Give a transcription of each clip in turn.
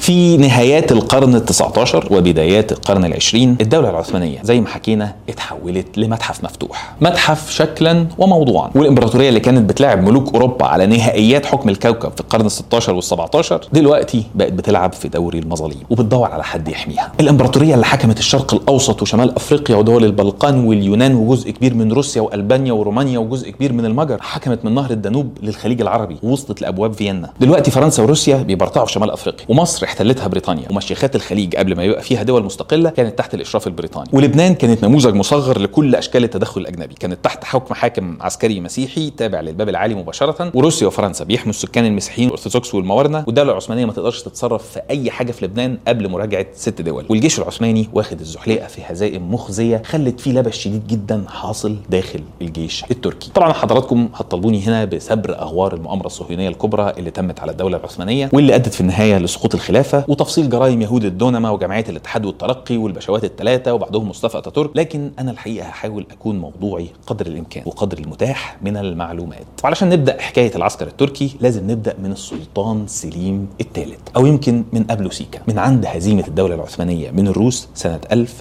في نهايات القرن ال 19 وبدايات القرن العشرين الدولة العثمانية زي ما حكينا اتحولت لمتحف مفتوح متحف شكلا وموضوعا والامبراطورية اللي كانت بتلعب ملوك اوروبا على نهائيات حكم الكوكب في القرن ال 16 وال 17 دلوقتي بقت بتلعب في دوري المظاليم وبتدور على حد يحميها الامبراطورية اللي حكمت الشرق الاوسط وشمال افريقيا ودول البلقان واليونان وجزء كبير من روسيا والبانيا ورومانيا وجزء كبير من المجر حكمت من نهر الدانوب للخليج العربي ووصلت لابواب فيينا دلوقتي فرنسا وروسيا بيبرطعوا في شمال افريقيا ومصر احتلتها بريطانيا ومشيخات الخليج قبل ما يبقى فيها دول مستقله كانت تحت الاشراف البريطاني ولبنان كانت نموذج مصغر لكل اشكال التدخل الاجنبي كانت تحت حكم حاكم عسكري مسيحي تابع للباب العالي مباشره وروسيا وفرنسا بيحموا السكان المسيحيين الارثوذكس والموارنه والدوله العثمانيه ما تقدرش تتصرف في اي حاجه في لبنان قبل مراجعه ست دول والجيش العثماني واخد الزحليقه في هزائم مخزيه خلت فيه لبس شديد جدا حاصل داخل الجيش التركي طبعا حضراتكم هتطالبوني هنا بسبر اغوار المؤامره الصهيونيه الكبرى اللي تمت على الدوله العثمانيه واللي ادت في النهايه لسقوط الخلافه وتفصيل جرائم يهود الدونما وجمعيه الاتحاد والترقي والبشوات الثلاثه وبعدهم مصطفى اتاتورك لكن انا الحقيقه هحاول اكون موضوعي قدر الامكان وقدر المتاح من المعلومات وعلشان نبدا حكايه العسكر التركي لازم نبدا من السلطان سليم الثالث او يمكن من قبله سيكا من عند هزيمه الدوله العثمانيه من الروس سنه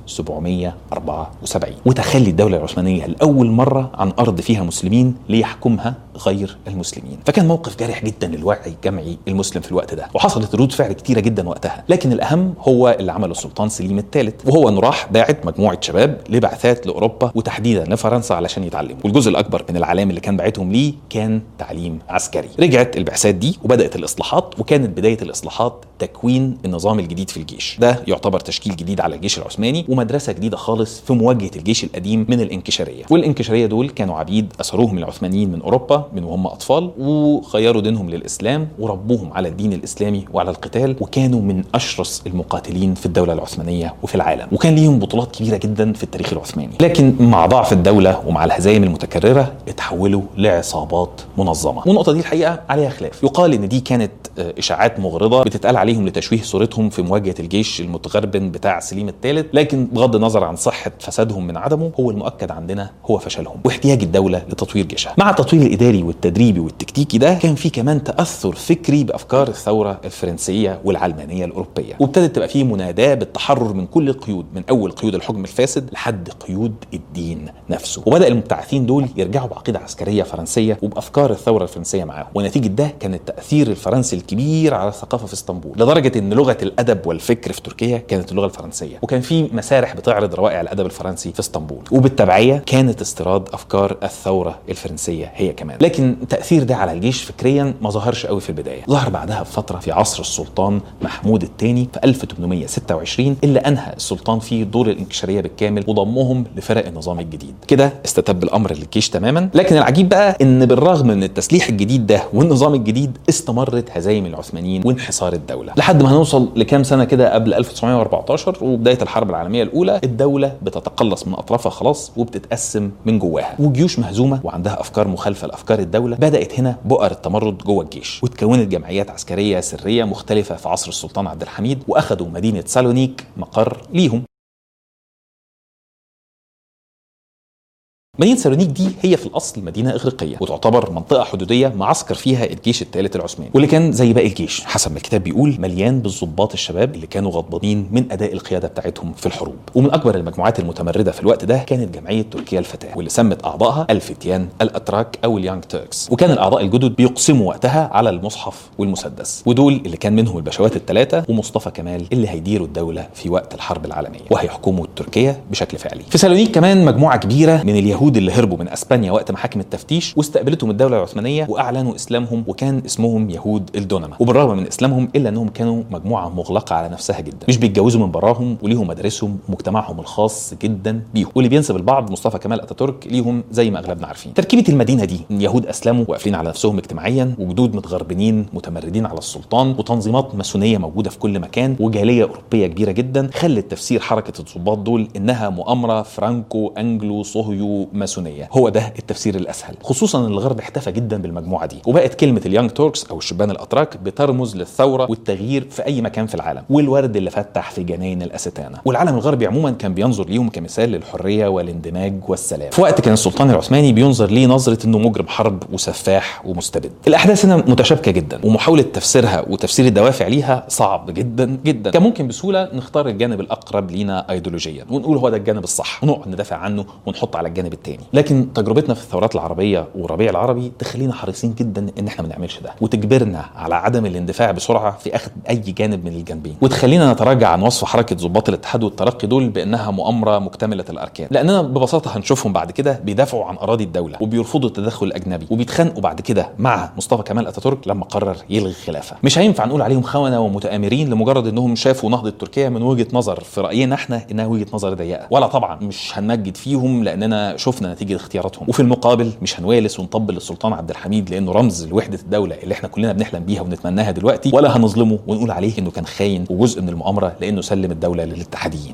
1774 وتخلي الدوله العثمانيه لاول مره عن ارض فيها مسلمين ليحكمها غير المسلمين فكان موقف جارح جدا للوعي الجمعي المسلم في الوقت ده وحصلت ردود فعل كتيره جدا وقتها لكن الاهم هو اللي عمله السلطان سليم الثالث وهو انه راح باعت مجموعه شباب لبعثات لاوروبا وتحديدا لفرنسا علشان يتعلموا والجزء الاكبر من العلام اللي كان باعتهم ليه كان تعليم عسكري رجعت البعثات دي وبدات الاصلاحات وكانت بدايه الاصلاحات تكوين النظام الجديد في الجيش ده يعتبر تشكيل جديد على الجيش العثماني ومدرسه جديده خالص في مواجهه الجيش القديم من الانكشاريه والانكشاريه دول كانوا عبيد اسروهم العثمانيين من اوروبا من وهم اطفال وغيروا دينهم للاسلام وربوهم على الدين الاسلامي وعلى القتال وكانوا من اشرس المقاتلين في الدوله العثمانيه وفي العالم وكان ليهم بطولات كبيره جدا في التاريخ العثماني لكن مع ضعف الدوله ومع الهزايم المتكرره اتحولوا لعصابات منظمه والنقطه دي الحقيقه عليها خلاف يقال ان دي كانت اشاعات مغرضه بتتقال عليهم لتشويه صورتهم في مواجهه الجيش المتغربن بتاع سليم الثالث لكن بغض النظر عن صحه فسادهم من عدمه هو المؤكد عندنا هو فشلهم واحتياج الدوله لتطوير جيشها مع التطوير الاداري والتدريبي والتكتيكي ده كان في كمان تاثر فكري بافكار الثوره الفرنسيه والعلمانيه الاوروبيه وابتدت تبقى في مناداه بالتحرر من كل القيود من اول قيود الحكم الفاسد لحد قيود الدين نفسه وبدا المبتعثين دول يرجعوا بعقيده عسكريه فرنسيه وبافكار الثوره الفرنسيه معاهم ونتيجه ده كان التاثير الفرنسي الكبير على الثقافه في اسطنبول لدرجه ان لغه الادب والفكر في تركيا كانت اللغه الفرنسيه وكان في مسارح بتعرض روائع الادب الفرنسي في اسطنبول وبالتبعيه كانت استيراد افكار الثوره الفرنسيه هي كمان لكن التاثير ده على الجيش فكريا ما ظهرش قوي في البدايه ظهر بعدها بفتره في عصر السلطان محمود الثاني في 1826 اللي انهى السلطان فيه دور الانكشاريه بالكامل وضمهم لفرق النظام الجديد كده استتب الامر للجيش تماما لكن العجيب بقى ان بالرغم من التسليح الجديد ده والنظام الجديد استمرت هزايم العثمانيين وانحصار الدوله لحد ما هنوصل لكام سنه كده قبل 1914 وبدايه الحرب العالميه الاولى الدوله بتتقلص من اطرافها خلاص وبتتقسم من جواها وجيوش مهزومه وعندها افكار مخالفه لافكار الدوله بدات هنا بؤر التمرد جوه الجيش وتكونت جمعيات عسكريه سريه مختلفه في عصر السلطان عبد الحميد واخذوا مدينه سالونيك مقر ليهم مدينة سالونيك دي هي في الأصل مدينة إغريقية وتعتبر منطقة حدودية معسكر فيها الجيش الثالث العثماني واللي كان زي باقي الجيش حسب ما الكتاب بيقول مليان بالضباط الشباب اللي كانوا غضبانين من أداء القيادة بتاعتهم في الحروب ومن أكبر المجموعات المتمردة في الوقت ده كانت جمعية تركيا الفتاة واللي سمت أعضائها الفتيان الأتراك أو اليانج تيركس وكان الأعضاء الجدد بيقسموا وقتها على المصحف والمسدس ودول اللي كان منهم البشوات الثلاثة ومصطفى كمال اللي هيديروا الدولة في وقت الحرب العالمية وهيحكموا تركيا بشكل فعلي في سالونيك كمان مجموعة كبيرة من اليهود اللي هربوا من اسبانيا وقت محاكم التفتيش واستقبلتهم الدوله العثمانيه واعلنوا اسلامهم وكان اسمهم يهود الدونما وبالرغم من اسلامهم الا انهم كانوا مجموعه مغلقه على نفسها جدا مش بيتجوزوا من براهم وليهم مدارسهم ومجتمعهم الخاص جدا بيهم واللي بينسب البعض مصطفى كمال اتاتورك ليهم زي ما اغلبنا عارفين تركيبه المدينه دي يهود اسلموا وقافلين على نفسهم اجتماعيا وجدود متغربين متمردين على السلطان وتنظيمات ماسونيه موجوده في كل مكان وجاليه اوروبيه كبيره جدا خلت تفسير حركه الضباط دول انها مؤامره فرانكو انجلو صهيو ماسونيه هو ده التفسير الاسهل خصوصا ان الغرب احتفى جدا بالمجموعه دي وبقت كلمه اليانج توركس او الشبان الاتراك بترمز للثوره والتغيير في اي مكان في العالم والورد اللي فتح في جناين الاستانه والعالم الغربي عموما كان بينظر ليهم كمثال للحريه والاندماج والسلام في وقت كان السلطان العثماني بينظر ليه نظره انه مجرم حرب وسفاح ومستبد الاحداث هنا متشابكه جدا ومحاوله تفسيرها وتفسير الدوافع ليها صعب جدا جدا كان ممكن بسهوله نختار الجانب الاقرب لينا ايديولوجيا ونقول هو ده الجانب الصح ونقعد ندافع عنه ونحط على الجانب الثاني لكن تجربتنا في الثورات العربيه والربيع العربي تخلينا حريصين جدا ان احنا ما نعملش ده وتجبرنا على عدم الاندفاع بسرعه في اخذ اي جانب من الجانبين وتخلينا نتراجع عن وصف حركه ضباط الاتحاد والترقي دول بانها مؤامره مكتمله الاركان لاننا ببساطه هنشوفهم بعد كده بيدافعوا عن اراضي الدوله وبيرفضوا التدخل الاجنبي وبيتخانقوا بعد كده مع مصطفى كمال اتاتورك لما قرر يلغي الخلافه مش هينفع نقول عليهم خونه ومتآمرين لمجرد انهم شافوا نهضه تركيا من وجهه نظر في راينا احنا انها وجهه نظر ضيقه ولا طبعا مش هنمجد فيهم لاننا شفنا نتيجه اختياراتهم وفي المقابل مش هنوالس ونطبل للسلطان عبد الحميد لانه رمز لوحده الدوله اللي احنا كلنا بنحلم بيها ونتمناها دلوقتي ولا هنظلمه ونقول عليه انه كان خاين وجزء من المؤامره لانه سلم الدوله للاتحاديين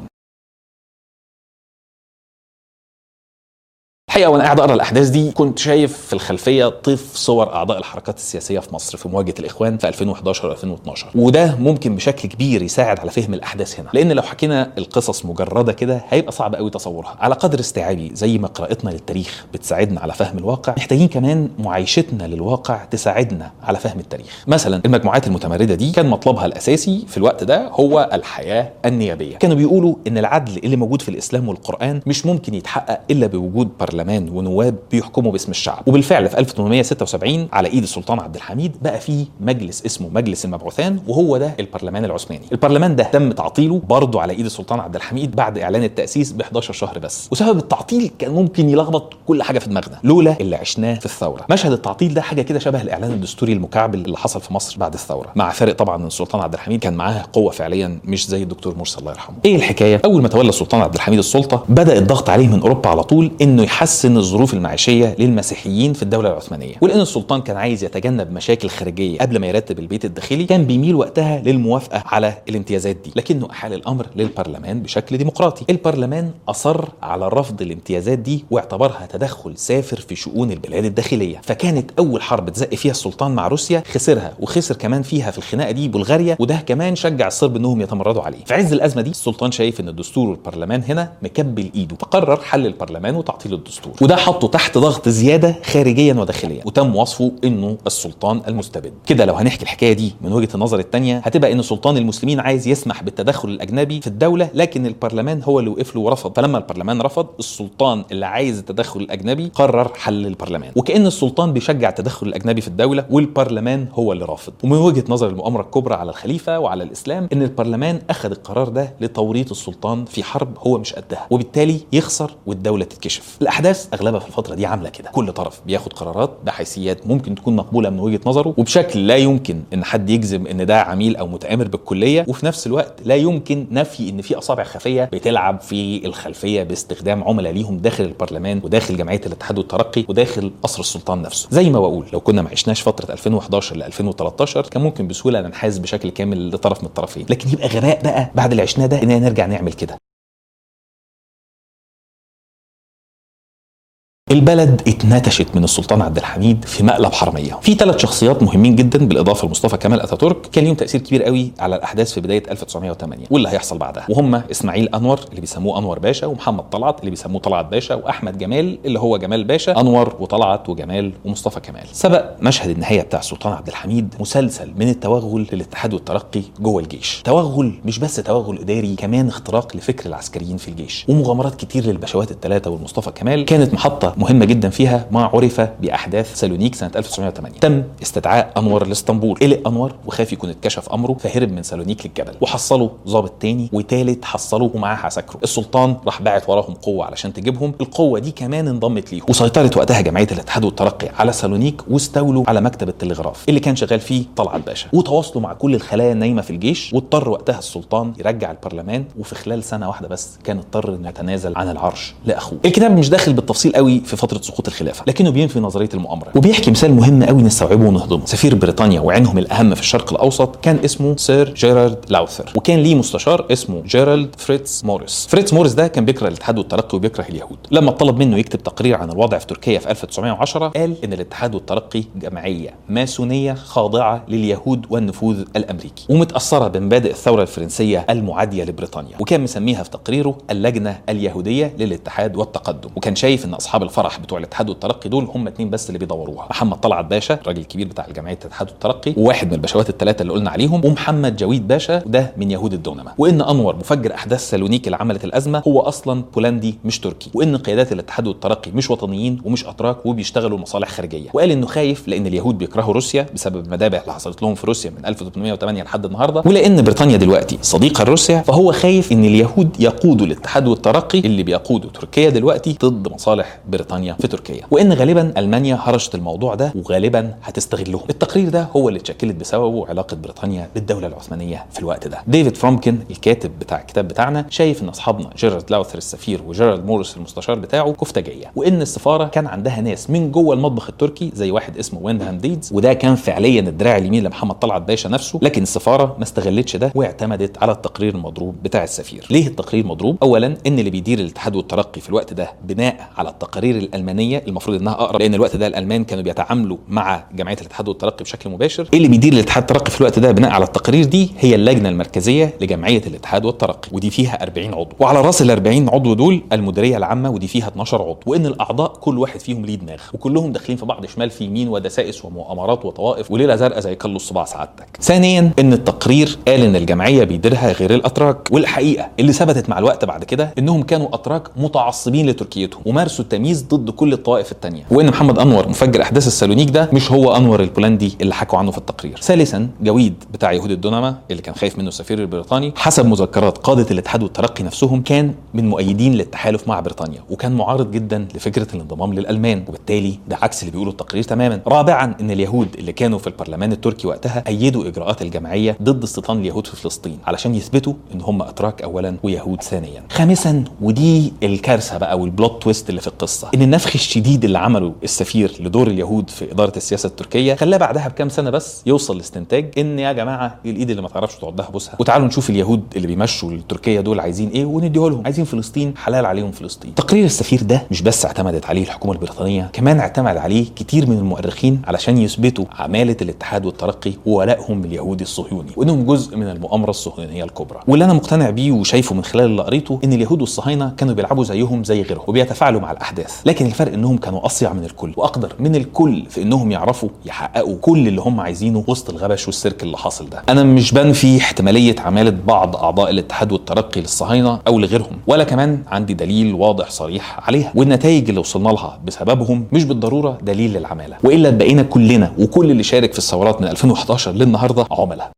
الحقيقه وانا قاعد اقرا الاحداث دي كنت شايف في الخلفيه طيف صور اعضاء الحركات السياسيه في مصر في مواجهه الاخوان في 2011 و2012 وده ممكن بشكل كبير يساعد على فهم الاحداث هنا لان لو حكينا القصص مجرده كده هيبقى صعب قوي تصورها على قدر استيعابي زي ما قراءتنا للتاريخ بتساعدنا على فهم الواقع محتاجين كمان معايشتنا للواقع تساعدنا على فهم التاريخ مثلا المجموعات المتمرده دي كان مطلبها الاساسي في الوقت ده هو الحياه النيابيه كانوا بيقولوا ان العدل اللي موجود في الاسلام والقران مش ممكن يتحقق الا بوجود برلمان ونواب بيحكموا باسم الشعب وبالفعل في 1876 على ايد السلطان عبد الحميد بقى فيه مجلس اسمه مجلس المبعوثان وهو ده البرلمان العثماني البرلمان ده تم تعطيله برضه على ايد السلطان عبد الحميد بعد اعلان التاسيس ب 11 شهر بس وسبب التعطيل كان ممكن يلخبط كل حاجه في دماغنا لولا اللي عشناه في الثوره مشهد التعطيل ده حاجه كده شبه الاعلان الدستوري المكعبل اللي حصل في مصر بعد الثوره مع فارق طبعا ان السلطان عبد الحميد كان معاه قوه فعليا مش زي الدكتور مرسي الله يرحمه ايه الحكايه اول ما تولى السلطان عبد الحميد السلطه بدا الضغط عليه من اوروبا على طول انه يحسن الظروف المعيشيه للمسيحيين في الدوله العثمانيه ولان السلطان كان عايز يتجنب مشاكل خارجيه قبل ما يرتب البيت الداخلي كان بيميل وقتها للموافقه على الامتيازات دي لكنه احال الامر للبرلمان بشكل ديمقراطي البرلمان اصر على رفض الامتيازات دي واعتبرها تدخل سافر في شؤون البلاد الداخليه فكانت اول حرب تزق فيها السلطان مع روسيا خسرها وخسر كمان فيها في الخناقه دي بلغاريا وده كمان شجع الصرب انهم يتمردوا عليه في عز الازمه دي السلطان شايف ان الدستور والبرلمان هنا مكبل ايده فقرر حل البرلمان وتعطيل الدستور وده حطه تحت ضغط زياده خارجيا وداخليا وتم وصفه انه السلطان المستبد كده لو هنحكي الحكايه دي من وجهه النظر الثانيه هتبقى ان سلطان المسلمين عايز يسمح بالتدخل الاجنبي في الدوله لكن البرلمان هو اللي وقف له ورفض فلما البرلمان رفض السلطان اللي عايز التدخل الاجنبي قرر حل البرلمان وكان السلطان بيشجع التدخل الاجنبي في الدوله والبرلمان هو اللي رافض ومن وجهه نظر المؤامره الكبرى على الخليفه وعلى الاسلام ان البرلمان اخذ القرار ده لتوريط السلطان في حرب هو مش قدها وبالتالي يخسر والدوله تتكشف الاحداث اغلبها في الفتره دي عامله كده كل طرف بياخد قرارات بحيثيات ممكن تكون مقبوله من وجهه نظره وبشكل لا يمكن ان حد يجزم ان ده عميل او متآمر بالكليه وفي نفس الوقت لا يمكن نفي ان في اصابع خفيه بتلعب في الخلفيه باستخدام عملاء ليهم داخل البرلمان وداخل جمعيه الاتحاد والترقي وداخل قصر السلطان نفسه زي ما بقول لو كنا ما عشناش فتره 2011 ل 2013 كان ممكن بسهوله ننحاز بشكل كامل لطرف من الطرفين لكن يبقى غباء بقى بعد اللي عشناه ده اننا نرجع نعمل كده البلد اتنتشت من السلطان عبد الحميد في مقلب حرميه في ثلاث شخصيات مهمين جدا بالاضافه لمصطفى كمال اتاتورك كان ليهم تاثير كبير قوي على الاحداث في بدايه 1908 واللي هيحصل بعدها وهم اسماعيل انور اللي بيسموه انور باشا ومحمد طلعت اللي بيسموه طلعت باشا واحمد جمال اللي هو جمال باشا انور وطلعت وجمال ومصطفى كمال سبق مشهد النهايه بتاع السلطان عبد الحميد مسلسل من التوغل للاتحاد والترقي جوه الجيش توغل مش بس توغل اداري كمان اختراق لفكر العسكريين في الجيش ومغامرات كتير للبشوات الثلاثه والمصطفى كمال كانت محطه مهمه جدا فيها ما عرف باحداث سالونيك سنه 1908 تم استدعاء انور لاسطنبول قلق انور وخاف يكون اتكشف امره فهرب من سالونيك للجبل وحصلوا ضابط تاني وتالت حصلوا ومعاه عساكره السلطان راح باعت وراهم قوه علشان تجيبهم القوه دي كمان انضمت ليهم وسيطرت وقتها جمعيه الاتحاد والترقي على سالونيك واستولوا على مكتب التلغراف اللي كان شغال فيه طلعت باشا وتواصلوا مع كل الخلايا النايمه في الجيش واضطر وقتها السلطان يرجع البرلمان وفي خلال سنه واحده بس كان اضطر انه يتنازل عن العرش لاخوه الكتاب مش داخل بالتفصيل قوي في فتره سقوط الخلافه لكنه بينفي نظريه المؤامره وبيحكي مثال مهم قوي نستوعبه ونهضمه سفير بريطانيا وعينهم الاهم في الشرق الاوسط كان اسمه سير جيرارد لاوثر وكان ليه مستشار اسمه جيرالد فريتز موريس فريتز موريس ده كان بيكره الاتحاد والترقي وبيكره اليهود لما طلب منه يكتب تقرير عن الوضع في تركيا في 1910 قال ان الاتحاد والترقي جمعيه ماسونيه خاضعه لليهود والنفوذ الامريكي ومتاثره بمبادئ الثوره الفرنسيه المعاديه لبريطانيا وكان مسميها في تقريره اللجنه اليهوديه للاتحاد والتقدم وكان شايف ان اصحاب الفرح بتوع الاتحاد والترقي دول هم اتنين بس اللي بيدوروها محمد طلعت باشا الراجل الكبير بتاع الجمعيه الاتحاد والترقي وواحد من الباشوات الثلاثه اللي قلنا عليهم ومحمد جويد باشا وده من يهود الدونما وان انور مفجر احداث سالونيك اللي عملت الازمه هو اصلا بولندي مش تركي وان قيادات الاتحاد والترقي مش وطنيين ومش اتراك وبيشتغلوا لمصالح خارجيه وقال انه خايف لان اليهود بيكرهوا روسيا بسبب المذابح اللي حصلت لهم في روسيا من 1808 لحد النهارده ولان بريطانيا دلوقتي صديقه لروسيا فهو خايف ان اليهود يقودوا الاتحاد والترقي اللي بيقوده تركيا دلوقتي ضد مصالح بريطانيا في تركيا وان غالبا المانيا هرشت الموضوع ده وغالبا هتستغلهم التقرير ده هو اللي اتشكلت بسببه علاقه بريطانيا بالدوله العثمانيه في الوقت ده ديفيد فرامكن الكاتب بتاع الكتاب بتاعنا شايف ان اصحابنا جيرارد لاوثر السفير وجيرارد موريس المستشار بتاعه كفتاجيه وان السفاره كان عندها ناس من جوه المطبخ التركي زي واحد اسمه ويندهام ديدز وده كان فعليا الدراع اليمين لمحمد طلعت باشا نفسه لكن السفاره ما استغلتش ده واعتمدت على التقرير المضروب بتاع السفير ليه التقرير مضروب اولا ان اللي بيدير الاتحاد والترقي في الوقت ده بناء على التقارير الالمانيه المفروض انها اقرب لان الوقت ده الالمان كانوا بيتعاملوا مع جمعيه الاتحاد والترقي بشكل مباشر اللي بيدير الاتحاد والترقي في الوقت ده بناء على التقارير دي هي اللجنه المركزيه لجمعيه الاتحاد والترقي ودي فيها 40 عضو وعلى راس ال 40 عضو دول المديريه العامه ودي فيها 12 عضو وان الاعضاء كل واحد فيهم ليه دماغ وكلهم داخلين في بعض شمال في يمين ودسائس ومؤامرات وطوائف وليله زرقاء زي كل الصباع سعادتك ثانيا ان التقرير قال ان الجمعيه بيديرها غير الاتراك والحقيقه اللي ثبتت مع الوقت بعد كده انهم كانوا اتراك متعصبين لتركيتهم ومارسوا التمييز ضد كل الطوائف الثانيه وان محمد انور مفجر احداث السالونيك ده مش هو انور البولندي اللي حكوا عنه في التقرير ثالثا جويد بتاع يهود الدونما اللي كان خايف منه السفير البريطاني حسب مذكرات قاده الاتحاد والترقي نفسهم كان من مؤيدين للتحالف مع بريطانيا وكان معارض جدا لفكره الانضمام للالمان وبالتالي ده عكس اللي بيقوله التقرير تماما رابعا ان اليهود اللي كانوا في البرلمان التركي وقتها ايدوا اجراءات الجمعيه ضد استيطان اليهود في فلسطين علشان يثبتوا ان هم اتراك اولا ويهود ثانيا خامسا ودي الكارثه بقى والبلوت تويست اللي في القصه ان النفخ الشديد اللي عمله السفير لدور اليهود في اداره السياسه التركيه خلاه بعدها بكام سنه بس يوصل لاستنتاج ان يا جماعه الايد اللي ما تعرفش تعضها بوسها وتعالوا نشوف اليهود اللي بيمشوا التركيه دول عايزين ايه ونديه لهم عايزين فلسطين حلال عليهم فلسطين تقرير السفير ده مش بس اعتمدت عليه الحكومه البريطانيه كمان اعتمد عليه كتير من المؤرخين علشان يثبتوا عماله الاتحاد والترقي وولائهم اليهودي الصهيوني وانهم جزء من المؤامره الصهيونيه الكبرى واللي انا مقتنع بيه وشايفه من خلال اللي قريته ان اليهود والصهاينه كانوا بيلعبوا زيهم زي غيرهم وبيتفاعلوا مع الاحداث لكن الفرق انهم كانوا اصيع من الكل واقدر من الكل في انهم يعرفوا يحققوا كل اللي هم عايزينه وسط الغبش والسيرك اللي حاصل ده انا مش بنفي احتماليه عماله بعض اعضاء الاتحاد والترقي للصهاينه او لغيرهم ولا كمان عندي دليل واضح صريح عليها والنتائج اللي وصلنا لها بسببهم مش بالضروره دليل للعماله والا بقينا كلنا وكل اللي شارك في الثورات من 2011 للنهارده عملاء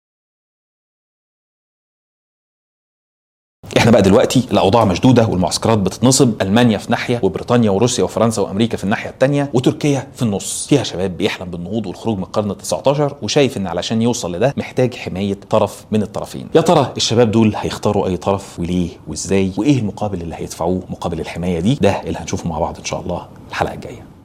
احنا بقى دلوقتي الاوضاع مشدوده والمعسكرات بتتنصب المانيا في ناحيه وبريطانيا وروسيا وفرنسا وامريكا في الناحيه الثانيه وتركيا في النص فيها شباب بيحلم بالنهوض والخروج من القرن ال19 وشايف ان علشان يوصل لده محتاج حمايه طرف من الطرفين يا ترى الشباب دول هيختاروا اي طرف وليه وازاي وايه المقابل اللي هيدفعوه مقابل الحمايه دي ده اللي هنشوفه مع بعض ان شاء الله الحلقه الجايه